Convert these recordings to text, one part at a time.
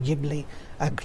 جيب لي اكل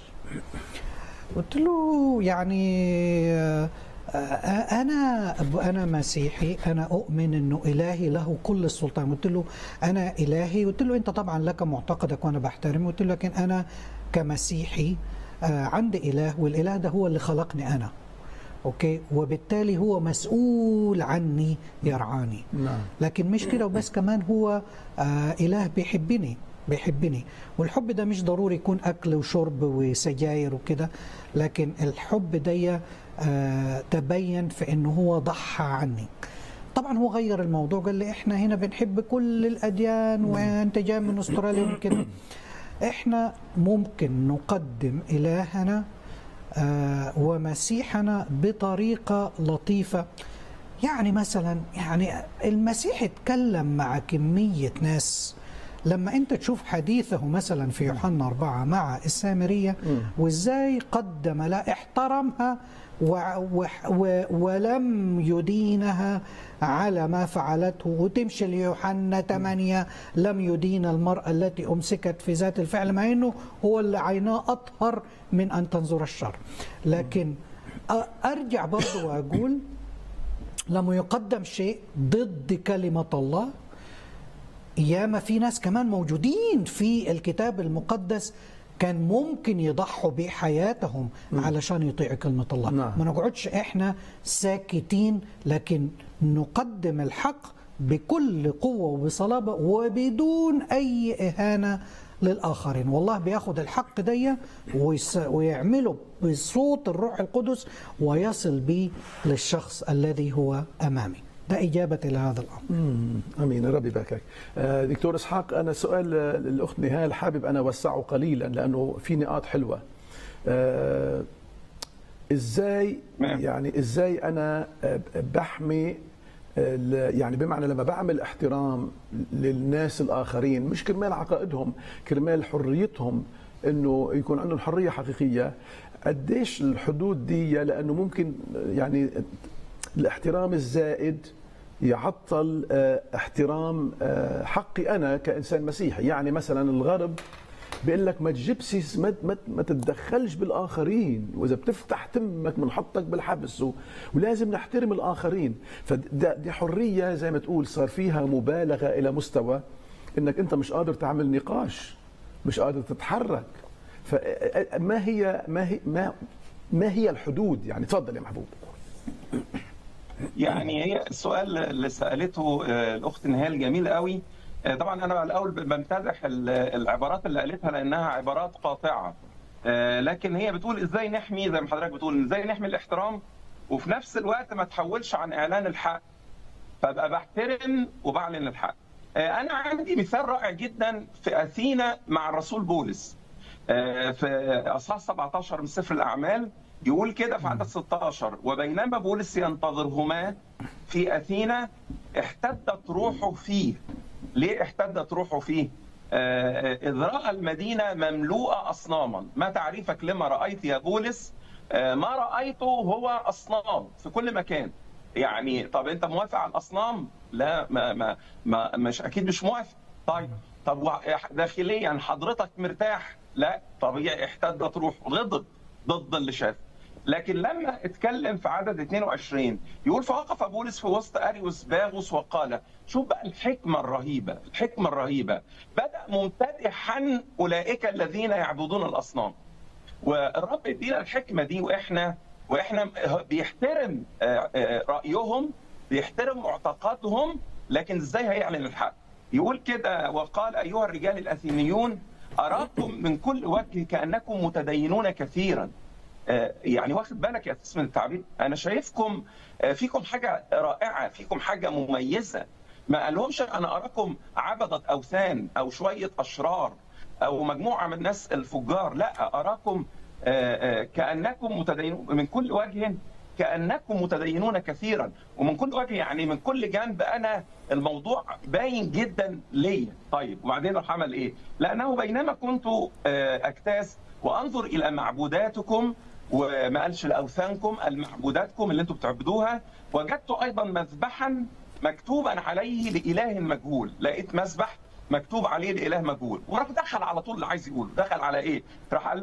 قلت له يعني آه، آه، انا انا مسيحي انا اؤمن انه الهي له كل السلطان قلت له انا الهي قلت له انت طبعا لك معتقدك وانا بحترمه قلت له لكن انا كمسيحي آه، عندي اله والاله ده هو اللي خلقني انا اوكي وبالتالي هو مسؤول عني يرعاني نعم لكن مش كده وبس كمان هو آه إله بيحبني بيحبني والحب ده مش ضروري يكون أكل وشرب وسجاير وكده لكن الحب ده آه تبين في أنه هو ضحى عني طبعا هو غير الموضوع قال لي احنا هنا بنحب كل الاديان وانت جاي من استراليا وكده احنا ممكن نقدم الهنا آه، ومسيحنا بطريقه لطيفه يعني مثلا يعني المسيح اتكلم مع كميه ناس لما انت تشوف حديثه مثلا في يوحنا أربعة مع السامرية وازاي قدم لها احترمها و و و ولم يدينها على ما فعلته وتمشي ليوحنا 8 لم يدين المرأة التي أمسكت في ذات الفعل مع أنه هو اللي عيناه أطهر من أن تنظر الشر لكن أ- أرجع برضو وأقول لما يقدم شيء ضد كلمة الله ياما في ناس كمان موجودين في الكتاب المقدس كان ممكن يضحوا بحياتهم علشان يطيعوا كلمة الله نعم. ما نقعدش احنا ساكتين لكن نقدم الحق بكل قوة وبصلابة وبدون أي إهانة للآخرين والله بياخد الحق دي ويس- ويعمله بصوت الروح القدس ويصل به للشخص الذي هو أمامي ده إجابة إلى هذا الأمر مم. امين ربي يباركك آه، دكتور اسحاق انا سؤال آه، للاخت نهال حابب انا اوسعه قليلا لانه في نقاط حلوه آه، ازاي نعم. يعني ازاي انا آه، بحمي آه، ال- يعني بمعنى لما بعمل احترام للناس الاخرين مش كرمال عقائدهم كرمال حريتهم انه يكون عندهم حريه حقيقيه قديش الحدود دي لانه ممكن آه، يعني الاحترام الزائد يعطل آه، احترام آه، حقي انا كانسان مسيحي يعني مثلا الغرب بيقول لك ما تجيبش ما ما, ما تتدخلش بالاخرين واذا بتفتح تمك بنحطك بالحبس و... ولازم نحترم الاخرين فدي حريه زي ما تقول صار فيها مبالغه الى مستوى انك انت مش قادر تعمل نقاش مش قادر تتحرك فما هي ما هي ما ما هي الحدود يعني تفضل يا محبوب يعني هي السؤال اللي سالته آه، الاخت نهال جميل قوي آه، طبعا انا الاول بمتدح ال- العبارات اللي قالتها لانها عبارات قاطعه آه، لكن هي بتقول ازاي نحمي زي ما حضرتك بتقول ازاي نحمي الاحترام وفي نفس الوقت ما تحولش عن اعلان الحق فابقى بحترم وبعلن الحق آه، انا عندي مثال رائع جدا في اثينا مع الرسول بولس آه، في اصحاح 17 من سفر الاعمال يقول كده في عدد 16 وبينما بولس ينتظرهما في اثينا احتدت روحه فيه ليه احتدت روحه فيه آه، آه، اذ راى المدينه مملوءه اصناما ما تعريفك لما رايت يا بولس آه، ما رايته هو اصنام في كل مكان يعني طب انت موافق على الاصنام لا ما ما, ما مش اكيد مش موافق طيب طب وع- داخليا حضرتك مرتاح لا طبيعي احتدت روح غضب ضد اللي شاف لكن لما اتكلم في عدد 22 يقول فوقف بولس في وسط اريوس باغوس وقال شوف بقى الحكمه الرهيبه الحكمه الرهيبه بدا ممتدحا اولئك الذين يعبدون الاصنام والرب يدينا الحكمه دي واحنا واحنا بيحترم آه، آه، رايهم بيحترم معتقدهم لكن ازاي هيعلن الحق يقول كده وقال ايها الرجال الاثينيون اراكم من كل وجه كانكم متدينون كثيرا آه، يعني واخد بالك يا اساس من التعبير انا شايفكم آه، فيكم حاجه رائعه فيكم حاجه مميزه ما قالهمش انا اراكم عبده اوثان او شويه اشرار او مجموعه من الناس الفجار لا اراكم آه، آه، كانكم متدينون من كل وجه كانكم متدينون كثيرا ومن كل وجه يعني من كل جنب انا الموضوع باين جدا ليا طيب وبعدين راح عمل ايه لانه بينما كنت آه، اجتاز وانظر الى معبوداتكم وما قالش لاوثانكم المعبوداتكم اللي انتم بتعبدوها وجدت ايضا مذبحا مكتوبا عليه لاله مجهول لقيت مذبح مكتوب عليه الاله مجهول وراح دخل على طول اللي عايز يقوله دخل على ايه راح قال